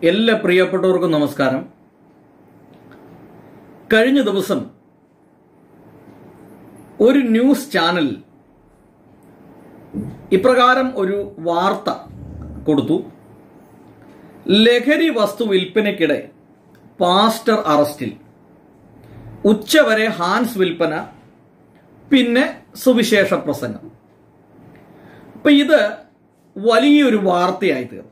എല്ലാ പ്രിയപ്പെട്ടവർക്കും നമസ്കാരം കഴിഞ്ഞ ദിവസം ഒരു ന്യൂസ് ചാനൽ ഇപ്രകാരം ഒരു വാർത്ത കൊടുത്തു ലഹരി വസ്തു വിൽപ്പനയ്ക്കിടെ പാസ്റ്റർ അറസ്റ്റിൽ ഉച്ചവരെ ഹാൻസ് വിൽപ്പന പിന്നെ സുവിശേഷ പ്രസംഗം അപ്പൊ ഇത് വലിയൊരു വാർത്തയായി തീർന്നു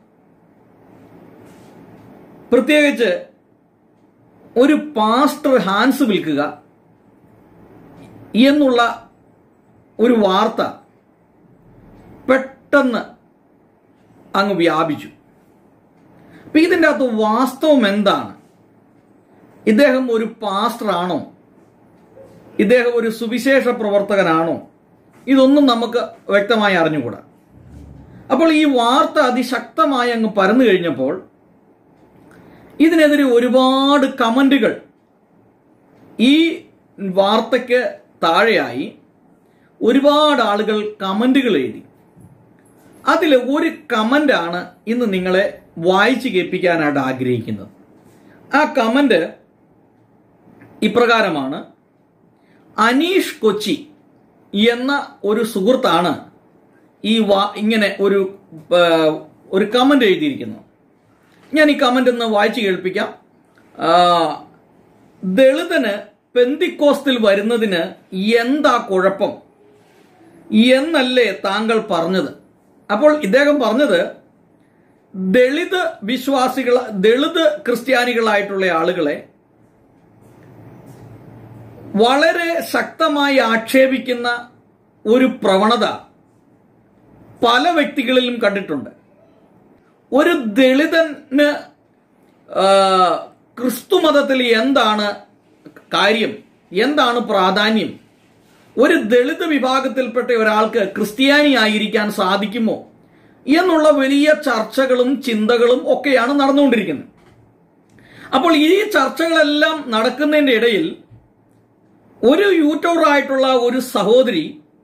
പ്രത്യേകിച്ച് ഒരു പാസ്റ്റർ ഹാൻസ് വിൽക്കുക എന്നുള്ള ഒരു വാർത്ത പെട്ടെന്ന് അങ്ങ് വ്യാപിച്ചു അപ്പൊ ഇതിൻ്റെ അകത്ത് വാസ്തവം എന്താണ് ഇദ്ദേഹം ഒരു പാസ്റ്റർ ആണോ ഇദ്ദേഹം ഒരു സുവിശേഷ പ്രവർത്തകനാണോ ഇതൊന്നും നമുക്ക് വ്യക്തമായി അറിഞ്ഞുകൂടാ അപ്പോൾ ഈ വാർത്ത അതിശക്തമായി അങ്ങ് പരന്നു കഴിഞ്ഞപ്പോൾ ഇതിനെതിരെ ഒരുപാട് കമന്റുകൾ ഈ വാർത്തയ്ക്ക് താഴെയായി ഒരുപാട് ആളുകൾ കമന്റുകൾ എഴുതി അതിൽ ഒരു കമന്റാണ് ഇന്ന് നിങ്ങളെ വായിച്ചു കേൾപ്പിക്കാനായിട്ട് ആഗ്രഹിക്കുന്നത് ആ കമന്റ് ഇപ്രകാരമാണ് അനീഷ് കൊച്ചി എന്ന ഒരു സുഹൃത്താണ് ഈ വാ ഇങ്ങനെ ഒരു ആ, ഒരു കമന്റ് എഴുതിയിരിക്കുന്നത് ഞാൻ ഈ കമന്റ് ഒന്ന് വായിച്ചു കേൾപ്പിക്കാം ആ, ദളിതന് പെന്തിക്കോസ്തിൽ വരുന്നതിന് എന്താ കുഴപ്പം എന്നല്ലേ താങ്കൾ പറഞ്ഞത് അപ്പോൾ ഇദ്ദേഹം പറഞ്ഞത് ദളിത് വിശ്വാസികൾ ദളിത് ക്രിസ്ത്യാനികളായിട്ടുള്ള ആളുകളെ വളരെ ശക്തമായി ആക്ഷേപിക്കുന്ന ഒരു പ്രവണത പല വ്യക്തികളിലും കണ്ടിട്ടുണ്ട് ഒരു ദളിതന് ആ, ക്രിസ്തു മതത്തിൽ എന്താണ് കാര്യം എന്താണ് പ്രാധാന്യം ഒരു ദളിത് വിഭാഗത്തിൽപ്പെട്ട ഒരാൾക്ക് ക്രിസ്ത്യാനി ആയിരിക്കാൻ സാധിക്കുമോ എന്നുള്ള വലിയ ചർച്ചകളും ചിന്തകളും ഒക്കെയാണ് നടന്നുകൊണ്ടിരിക്കുന്നത് അപ്പോൾ ഈ ചർച്ചകളെല്ലാം നടക്കുന്നതിന്റെ ഇടയിൽ ഒരു യൂട്യൂബറായിട്ടുള്ള ഒരു സഹോദരി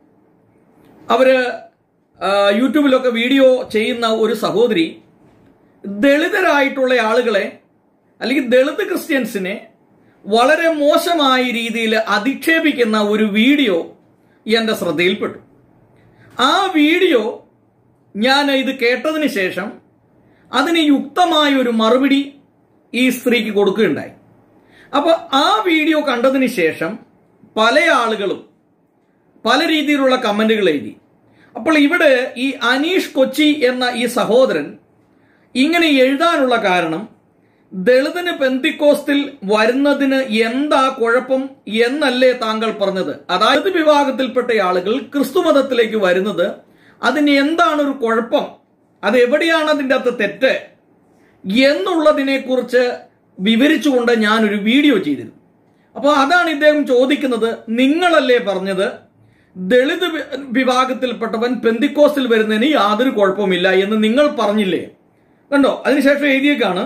അവര് ആ, യൂട്യൂബിലൊക്കെ വീഡിയോ ചെയ്യുന്ന ഒരു സഹോദരി ദളിതരായിട്ടുള്ള ആളുകളെ അല്ലെങ്കിൽ ദളിത് ക്രിസ്ത്യൻസിനെ വളരെ മോശമായ രീതിയിൽ അധിക്ഷേപിക്കുന്ന ഒരു വീഡിയോ എന്റെ ശ്രദ്ധയിൽപ്പെട്ടു ആ വീഡിയോ ഞാൻ ഇത് കേട്ടതിന് ശേഷം അതിന് യുക്തമായ ഒരു മറുപടി ഈ സ്ത്രീക്ക് കൊടുക്കുകയുണ്ടായി അപ്പൊ ആ വീഡിയോ കണ്ടതിന് ശേഷം പല ആളുകളും പല രീതിയിലുള്ള കമന്റുകൾ എഴുതി അപ്പോൾ ഇവിടെ ഈ അനീഷ് കൊച്ചി എന്ന ഈ സഹോദരൻ ഇങ്ങനെ എഴുതാനുള്ള കാരണം ദളിതന് പെന്തിക്കോസ്തിൽ വരുന്നതിന് എന്താ കുഴപ്പം എന്നല്ലേ താങ്കൾ പറഞ്ഞത് അതായത് വിഭാഗത്തിൽപ്പെട്ട ആളുകൾ ക്രിസ്തുമതത്തിലേക്ക് വരുന്നത് അതിന് എന്താണ് ഒരു കുഴപ്പം അത് എവിടെയാണ് അതിൻ്റെ അകത്ത് തെറ്റ് എന്നുള്ളതിനെ കുറിച്ച് വിവരിച്ചുകൊണ്ട് ഞാനൊരു വീഡിയോ ചെയ്തിരുന്നു അപ്പോൾ അതാണ് ഇദ്ദേഹം ചോദിക്കുന്നത് നിങ്ങളല്ലേ പറഞ്ഞത് ദളിത് വി- വിഭാഗത്തിൽപ്പെട്ടവൻ പെന്തിക്കോസ്തിൽ വരുന്നതിന് യാതൊരു കുഴപ്പമില്ല എന്ന് നിങ്ങൾ പറഞ്ഞില്ലേ കണ്ടോ അതിനുശേഷം എഴുതിയേക്കാണ്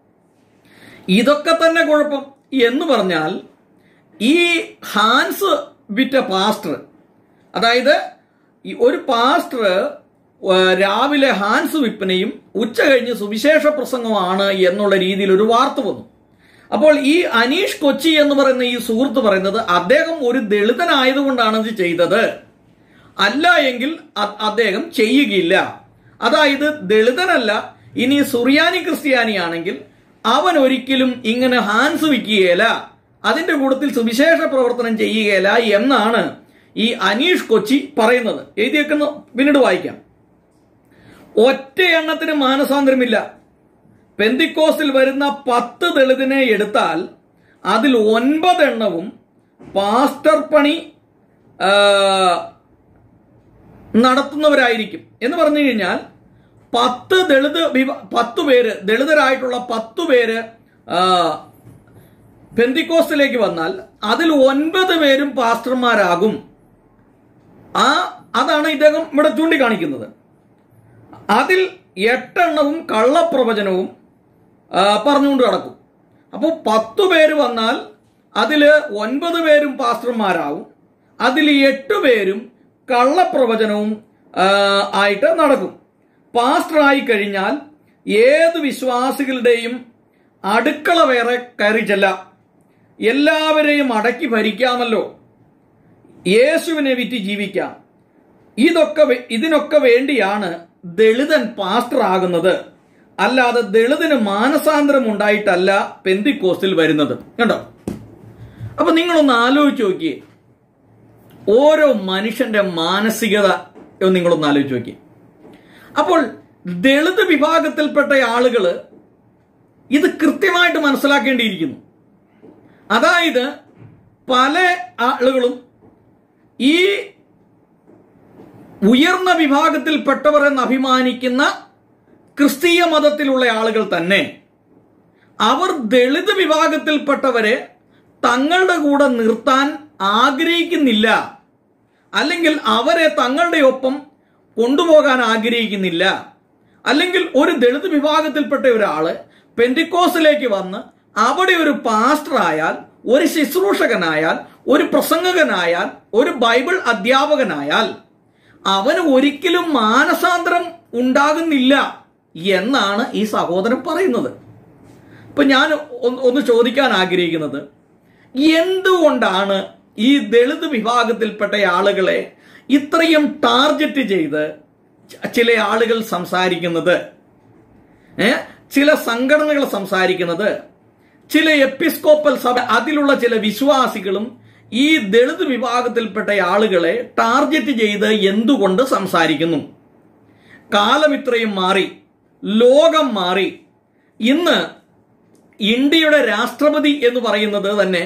ഇതൊക്കെ തന്നെ കുഴപ്പം എന്ന് പറഞ്ഞാൽ ഈ ഹാൻസ് വിറ്റ പാസ്റ്റർ അതായത് ഈ ഒരു പാസ്റ്റർ ആ, രാവിലെ ഹാൻസ് വിൽപ്പനയും ഉച്ച കഴിഞ്ഞ് സുവിശേഷ പ്രസംഗമാണ് എന്നുള്ള രീതിയിൽ ഒരു വാർത്ത വന്നു അപ്പോൾ ഈ അനീഷ് കൊച്ചി എന്ന് പറയുന്ന ഈ സുഹൃത്ത് പറയുന്നത് അദ്ദേഹം ഒരു ദളിതനായതുകൊണ്ടാണ് ഇത് ചെയ്തത് അല്ല എങ്കിൽ അ- അദ്ദേഹം ചെയ്യുകയില്ല അതായത് ദളിതനല്ല ഇനി സുറിയാനി ക്രിസ്ത്യാനിയാണെങ്കിൽ അവൻ ഒരിക്കലും ഇങ്ങനെ ഹാൻസ് വിൽക്കുകയില്ല അതിന്റെ കൂട്ടത്തിൽ സുവിശേഷ പ്രവർത്തനം ചെയ്യുകയില്ല എന്നാണ് ഈ അനീഷ് കൊച്ചി പറയുന്നത് എഴുതിയേക്കുന്ന പിന്നീട് വായിക്കാം ഒറ്റ എണ്ണത്തിന് മാനസാന്തരമില്ല പെന്തിക്കോസിൽ വരുന്ന പത്ത് ദളിതിനെ എടുത്താൽ അതിൽ ഒൻപതെണ്ണവും പാസ്റ്റർ പണി ആ, നടത്തുന്നവരായിരിക്കും എന്ന് പറഞ്ഞു കഴിഞ്ഞാൽ പത്ത് ദളിത് വിഭ- പത്ത് പേര് ദളിതരായിട്ടുള്ള പത്ത് പേര് ആ, പെന്തിക്കോസ്റ്റിലേക്ക് വന്നാൽ അതിൽ ഒൻപത് പേരും പാസ്റ്റർമാരാകും ആ അതാണ് ഇദ്ദേഹം ഇവിടെ ചൂണ്ടിക്കാണിക്കുന്നത് അതിൽ എട്ടെണ്ണവും കള്ളപ്രവചനവും ആ, പറഞ്ഞുകൊണ്ട് നടക്കും അപ്പോൾ പത്തു പേര് വന്നാൽ അതിൽ ഒൻപത് പേരും പാസ്റ്റർമാരാവും അതിൽ എട്ട് പേരും കള്ളപ്രവചനവും ആ, ആയിട്ട് നടക്കും പാസ്റ്റർ ആയി കഴിഞ്ഞാൽ ഏത് വിശ്വാസികളുടെയും അടുക്കള വേറെ കയറി ചെല്ലാം എല്ലാവരെയും അടക്കി ഭരിക്കാമല്ലോ യേശുവിനെ വിറ്റ് ജീവിക്കാം ഇതൊക്കെ വേ- ഇതിനൊക്കെ വേണ്ടിയാണ് ദളിതൻ പാസ്റ്റർ ആകുന്നത് അല്ലാതെ ദളിതന് മാനസാന്തരം ഉണ്ടായിട്ടല്ല പെന്തിക്കോസ്റ്റിൽ വരുന്നത് കണ്ടോ അപ്പൊ നിങ്ങളൊന്ന് ആലോചിച്ച് നോക്കിയേ ഓരോ മനുഷ്യന്റെ മാനസികത ഒന്ന് നിങ്ങളൊന്ന് ആലോചിച്ച് നോക്കിയേ അപ്പോൾ ദളിത് വിഭാഗത്തിൽപ്പെട്ട ആളുകള് ഇത് കൃത്യമായിട്ട് മനസ്സിലാക്കേണ്ടിയിരിക്കുന്നു അതായത് പല ആളുകളും ഈ ഉയർന്ന വിഭാഗത്തിൽപ്പെട്ടവർ എന്ന് അഭിമാനിക്കുന്ന ക്രിസ്തീയ മതത്തിലുള്ള ആളുകൾ തന്നെ അവർ ദളിത് വിഭാഗത്തിൽപ്പെട്ടവരെ തങ്ങളുടെ കൂടെ നിർത്താൻ ആഗ്രഹിക്കുന്നില്ല അല്ലെങ്കിൽ അവരെ തങ്ങളുടെ ഒപ്പം കൊണ്ടുപോകാൻ ആഗ്രഹിക്കുന്നില്ല അല്ലെങ്കിൽ ഒരു ദളിത് വിഭാഗത്തിൽപ്പെട്ട ഒരാള് പെന്റിക്കോസിലേക്ക് വന്ന് അവിടെ ഒരു പാസ്റ്റർ ആയാൽ ഒരു ശുശ്രൂഷകനായാൽ ഒരു പ്രസംഗകനായാൽ ഒരു ബൈബിൾ അധ്യാപകനായാൽ അവന് ഒരിക്കലും മാനസാന്തരം ഉണ്ടാകുന്നില്ല എന്നാണ് ഈ സഹോദരൻ പറയുന്നത് ഇപ്പൊ ഞാൻ ഒന്ന് ഒന്ന് ചോദിക്കാൻ ആഗ്രഹിക്കുന്നത് എന്തുകൊണ്ടാണ് ഈ ദളിത് വിഭാഗത്തിൽപ്പെട്ട ആളുകളെ ഇത്രയും ടാർഗറ്റ് ചെയ്ത് ച- ചില ആളുകൾ സംസാരിക്കുന്നത് ഏ ചില സംഘടനകൾ സംസാരിക്കുന്നത് ചില എപ്പിസ്കോപ്പൽ സഭ അതിലുള്ള ചില വിശ്വാസികളും ഈ ദളിത് വിഭാഗത്തിൽപ്പെട്ട ആളുകളെ ടാർഗറ്റ് ചെയ്ത് എന്തുകൊണ്ട് സംസാരിക്കുന്നു കാലം ഇത്രയും മാറി ലോകം മാറി ഇന്ന് ഇന്ത്യയുടെ രാഷ്ട്രപതി എന്ന് പറയുന്നത് തന്നെ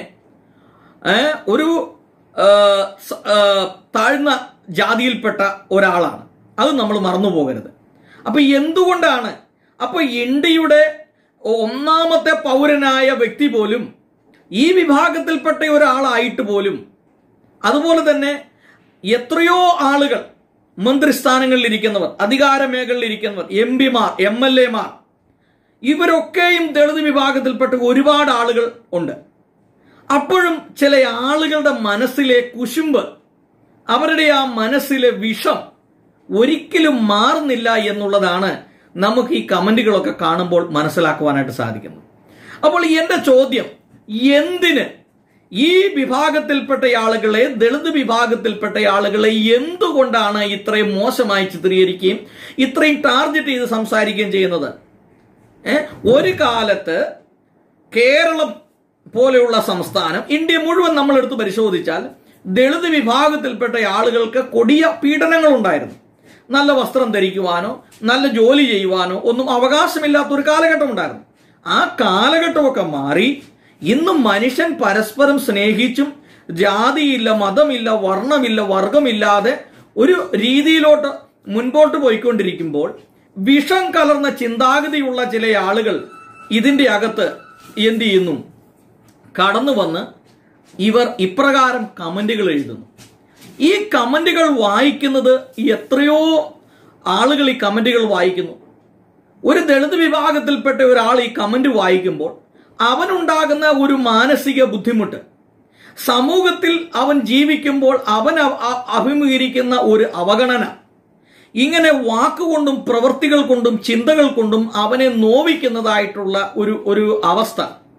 ഏ, ഒരു ആ, സ- ആ, താഴ്ന്ന ജാതിയിൽപ്പെട്ട ഒരാളാണ് അത് നമ്മൾ മറന്നു പോകരുത് അപ്പൊ എന്തുകൊണ്ടാണ് അപ്പൊ ഇന്ത്യയുടെ ഒന്നാമത്തെ പൗരനായ വ്യക്തി പോലും ഈ വിഭാഗത്തിൽപ്പെട്ട ഒരാളായിട്ട് പോലും അതുപോലെ തന്നെ എത്രയോ ആളുകൾ മന്ത്രിസ്ഥാനങ്ങളിൽ ഇരിക്കുന്നവർ അധികാര മേഖലയിൽ ഇരിക്കുന്നവർ എം പിമാർ എം എൽ എമാർ ഇവരൊക്കെയും ദളിത് വിഭാഗത്തിൽപ്പെട്ട ഒരുപാട് ആളുകൾ ഉണ്ട് അപ്പോഴും ചില ആളുകളുടെ മനസ്സിലെ കുശുമ്പ് അവരുടെ ആ മനസ്സിലെ വിഷം ഒരിക്കലും മാറുന്നില്ല എന്നുള്ളതാണ് നമുക്ക് ഈ കമന്റുകളൊക്കെ കാണുമ്പോൾ മനസ്സിലാക്കുവാനായിട്ട് സാധിക്കുന്നത് അപ്പോൾ എന്റെ ചോദ്യം എന്തിന് ഈ വിഭാഗത്തിൽപ്പെട്ട ആളുകളെ ദളിത് വിഭാഗത്തിൽപ്പെട്ട ആളുകളെ എന്തുകൊണ്ടാണ് ഇത്രയും മോശമായി ചിത്രീകരിക്കുകയും ഇത്രയും ടാർഗറ്റ് ചെയ്ത് സംസാരിക്കുകയും ചെയ്യുന്നത് ഏ? ഒരു കാലത്ത് കേരളം പോലെയുള്ള സംസ്ഥാനം ഇന്ത്യ മുഴുവൻ നമ്മൾ എടുത്ത് പരിശോധിച്ചാൽ ദളിത് വിഭാഗത്തിൽപ്പെട്ട ആളുകൾക്ക് കൊടിയ പീഡനങ്ങൾ ഉണ്ടായിരുന്നു നല്ല വസ്ത്രം ധരിക്കുവാനോ നല്ല ജോലി ചെയ്യുവാനോ ഒന്നും അവകാശമില്ലാത്ത ഒരു കാലഘട്ടം ഉണ്ടായിരുന്നു ആ കാലഘട്ടമൊക്കെ മാറി ഇന്നും മനുഷ്യൻ പരസ്പരം സ്നേഹിച്ചും ജാതിയില്ല മതമില്ല വർണ്ണമില്ല വർഗമില്ലാതെ ഒരു രീതിയിലോട്ട് മുൻപോട്ട് പോയിക്കൊണ്ടിരിക്കുമ്പോൾ വിഷം കലർന്ന ചിന്താഗതിയുള്ള ചില ആളുകൾ ഇതിന്റെ അകത്ത് എന്ത് ചെയ്യുന്നു കടന്നു വന്ന് ഇവർ ഇപ്രകാരം കമന്റുകൾ എഴുതുന്നു ഈ കമന്റുകൾ വായിക്കുന്നത് എത്രയോ ആളുകൾ ഈ കമന്റുകൾ വായിക്കുന്നു ഒരു ദളിത് വിഭാഗത്തിൽപ്പെട്ട ഒരാൾ ഈ കമന്റ് വായിക്കുമ്പോൾ അവനുണ്ടാകുന്ന ഒരു മാനസിക ബുദ്ധിമുട്ട് സമൂഹത്തിൽ അവൻ ജീവിക്കുമ്പോൾ അവൻ അ- അ- അഭിമുഖീകരിക്കുന്ന ഒരു അവഗണന ഇങ്ങനെ വാക്കുകൊണ്ടും പ്രവൃത്തികൾ കൊണ്ടും ചിന്തകൾ കൊണ്ടും അവനെ നോവിക്കുന്നതായിട്ടുള്ള ഒരു ഒരു അവസ്ഥ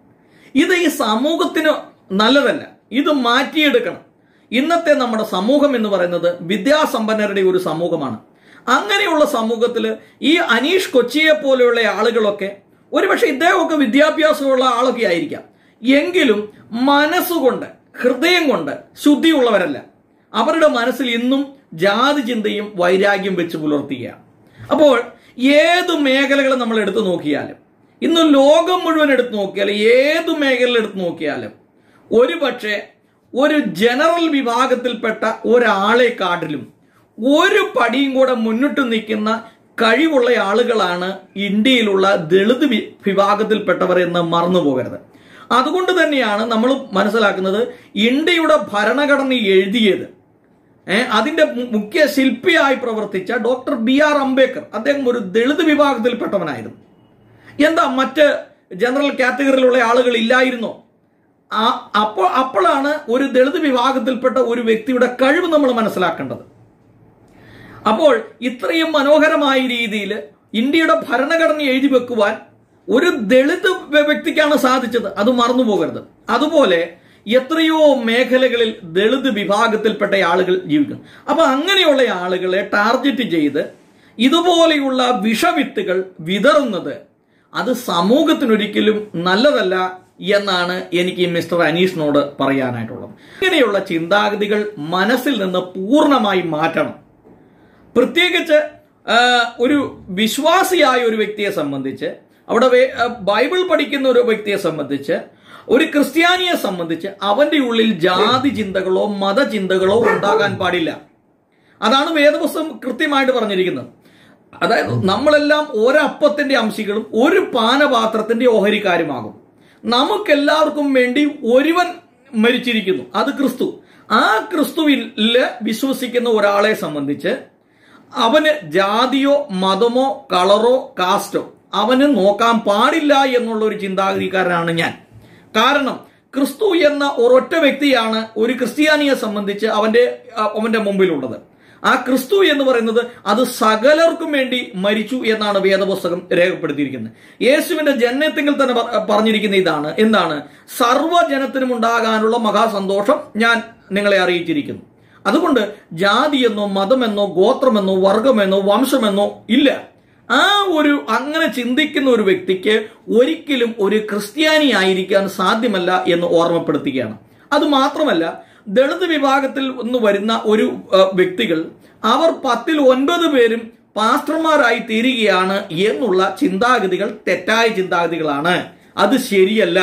ഇത് ഈ സമൂഹത്തിന് നല്ലതല്ല ഇത് മാറ്റിയെടുക്കണം ഇന്നത്തെ നമ്മുടെ സമൂഹം എന്ന് പറയുന്നത് വിദ്യാസമ്പന്നരുടെ ഒരു സമൂഹമാണ് അങ്ങനെയുള്ള സമൂഹത്തിൽ ഈ അനീഷ് കൊച്ചിയെ പോലെയുള്ള ആളുകളൊക്കെ ഒരുപക്ഷെ ഇദ്ദേഹമൊക്കെ വിദ്യാഭ്യാസമുള്ള ആളൊക്കെ ആയിരിക്കാം എങ്കിലും മനസ്സുകൊണ്ട് ഹൃദയം കൊണ്ട് ശുദ്ധിയുള്ളവരല്ല അവരുടെ മനസ്സിൽ ഇന്നും ജാതി ചിന്തയും വൈരാഗ്യം വെച്ച് പുലർത്തുകയാണ് അപ്പോൾ ഏത് മേഖലകൾ നമ്മൾ എടുത്തു നോക്കിയാലും ഇന്ന് ലോകം മുഴുവൻ എടുത്തു നോക്കിയാലും ഏത് മേഖലയിൽ എടുത്തു നോക്കിയാലും ഒരു പക്ഷേ ഒരു ജനറൽ വിഭാഗത്തിൽപ്പെട്ട ഒരാളെ കാട്ടിലും ഒരു പടിയും കൂടെ മുന്നിട്ട് നിൽക്കുന്ന കഴിവുള്ള ആളുകളാണ് ഇന്ത്യയിലുള്ള ദളിത് വി- വിഭാഗത്തിൽപ്പെട്ടവർ എന്ന് മറന്നു പോകരുത് അതുകൊണ്ട് തന്നെയാണ് നമ്മൾ മനസ്സിലാക്കുന്നത് ഇന്ത്യയുടെ ഭരണഘടന എഴുതിയത് ഏ, അതിന്റെ മു- മുഖ്യ ശില്പിയായി പ്രവർത്തിച്ച ഡോക്ടർ ബി ആർ അംബേദ്കർ അദ്ദേഹം ഒരു ദളിത് വിഭാഗത്തിൽപ്പെട്ടവനായിരുന്നു എന്താ മറ്റ് ജനറൽ കാറ്റഗറിയിലുള്ള ആളുകൾ ഇല്ലായിരുന്നോ ആ അപ്പോൾ അപ്പോഴാണ് ഒരു ദളിത് വിഭാഗത്തിൽപ്പെട്ട ഒരു വ്യക്തിയുടെ കഴിവ് നമ്മൾ മനസ്സിലാക്കേണ്ടത് അപ്പോൾ ഇത്രയും മനോഹരമായ രീതിയിൽ ഇന്ത്യയുടെ ഭരണഘടന എഴുതി വെക്കുവാൻ ഒരു ദളിത് വ്യ- വ്യക്തിക്കാണ് സാധിച്ചത് അത് മറന്നു പോകരുത് അതുപോലെ എത്രയോ മേഖലകളിൽ ദളിത് വിഭാഗത്തിൽപ്പെട്ട ആളുകൾ ജീവിക്കുന്നു അപ്പൊ അങ്ങനെയുള്ള ആളുകളെ ടാർഗറ്റ് ചെയ്ത് ഇതുപോലെയുള്ള വിഷവിത്തുകൾ വിതറുന്നത് അത് സമൂഹത്തിനൊരിക്കലും നല്ലതല്ല എന്നാണ് എനിക്ക് ഈ മിസ്റ്റർ അനീഷിനോട് പറയാനായിട്ടുള്ളത് ഇങ്ങനെയുള്ള ചിന്താഗതികൾ മനസ്സിൽ നിന്ന് പൂർണ്ണമായി മാറ്റണം പ്രത്യേകിച്ച് ആ, ഒരു വിശ്വാസിയായ ഒരു വ്യക്തിയെ സംബന്ധിച്ച് അവിടെ വേ- ആ, ബൈബിൾ പഠിക്കുന്ന ഒരു വ്യക്തിയെ സംബന്ധിച്ച് ഒരു ക്രിസ്ത്യാനിയെ സംബന്ധിച്ച് അവന്റെ ഉള്ളിൽ ജാതി ചിന്തകളോ മതചിന്തകളോ ഉണ്ടാകാൻ പാടില്ല അതാണ് വേദപുസ്തകം കൃത്യമായിട്ട് പറഞ്ഞിരിക്കുന്നത് അതായത് നമ്മളെല്ലാം ഒരപ്പത്തിന്റെ അംശികളും ഒരു പാനപാത്രത്തിന്റെ ഓഹരിക്കാരുമാകും നമുക്കെല്ലാവർക്കും വേണ്ടി ഒരുവൻ മരിച്ചിരിക്കുന്നു അത് ക്രിസ്തു ആ ക്രിസ്തുവിൽ വിശ്വസിക്കുന്ന ഒരാളെ സംബന്ധിച്ച് അവന് ജാതിയോ മതമോ കളറോ കാസ്റ്റോ അവന് നോക്കാൻ പാടില്ല എന്നുള്ള ഒരു ചിന്താഗതിക്കാരനാണ് ഞാൻ കാരണം ക്രിസ്തു എന്ന ഒരൊറ്റ വ്യക്തിയാണ് ഒരു ക്രിസ്ത്യാനിയെ സംബന്ധിച്ച് അവന്റെ അഹ് അവന്റെ മുമ്പിലുള്ളത് ആ ക്രിസ്തു എന്ന് പറയുന്നത് അത് സകലർക്കും വേണ്ടി മരിച്ചു എന്നാണ് വേദപുസ്തകം രേഖപ്പെടുത്തിയിരിക്കുന്നത് യേശുവിന്റെ ജനനത്തിൽ തന്നെ പ- പറഞ്ഞിരിക്കുന്ന ഇതാണ് എന്താണ് സർവ്വജനത്തിനും ഉണ്ടാകാനുള്ള മഹാസന്തോഷം ഞാൻ നിങ്ങളെ അറിയിച്ചിരിക്കുന്നു അതുകൊണ്ട് ജാതിയെന്നോ മതമെന്നോ ഗോത്രമെന്നോ വർഗമെന്നോ വംശമെന്നോ ഇല്ല ആ ഒരു അങ്ങനെ ചിന്തിക്കുന്ന ഒരു വ്യക്തിക്ക് ഒരിക്കലും ഒരു ക്രിസ്ത്യാനി ആയിരിക്കാൻ സാധ്യമല്ല എന്ന് ഓർമ്മപ്പെടുത്തുകയാണ് അത് മാത്രമല്ല ദളിത് വിഭാഗത്തിൽ നിന്ന് വരുന്ന ഒരു ആ, വ്യക്തികൾ അവർ പത്തിൽ ഒൻപത് പേരും പാസ്റ്റർമാരായി തീരുകയാണ് എന്നുള്ള ചിന്താഗതികൾ തെറ്റായ ചിന്താഗതികളാണ് അത് ശരിയല്ല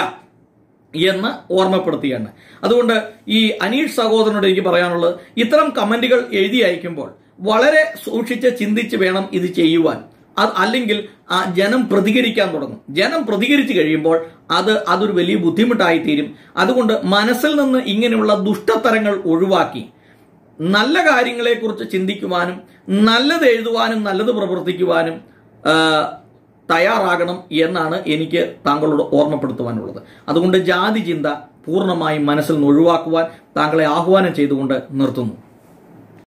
എന്ന് ഓർമ്മപ്പെടുത്തുകയാണ് അതുകൊണ്ട് ഈ അനീഷ് സഹോദരനോട് എനിക്ക് പറയാനുള്ളത് ഇത്തരം കമന്റുകൾ എഴുതി അയക്കുമ്പോൾ വളരെ സൂക്ഷിച്ച് ചിന്തിച്ച് വേണം ഇത് ചെയ്യുവാൻ അത് അല്ലെങ്കിൽ ആ ജനം പ്രതികരിക്കാൻ തുടങ്ങും ജനം പ്രതികരിച്ചു കഴിയുമ്പോൾ അത് അതൊരു വലിയ ബുദ്ധിമുട്ടായി തീരും അതുകൊണ്ട് മനസ്സിൽ നിന്ന് ഇങ്ങനെയുള്ള ദുഷ്ടത്തരങ്ങൾ ഒഴിവാക്കി നല്ല കാര്യങ്ങളെക്കുറിച്ച് ചിന്തിക്കുവാനും നല്ലത് എഴുതുവാനും നല്ലത് പ്രവർത്തിക്കുവാനും ആ, തയ്യാറാകണം എന്നാണ് എനിക്ക് താങ്കളോട് ഓർമ്മപ്പെടുത്തുവാനുള്ളത് അതുകൊണ്ട് ജാതി ചിന്ത പൂർണ്ണമായും മനസ്സിൽ നിന്ന് ഒഴിവാക്കുവാൻ താങ്കളെ ആഹ്വാനം ചെയ്തുകൊണ്ട് നിർത്തുന്നു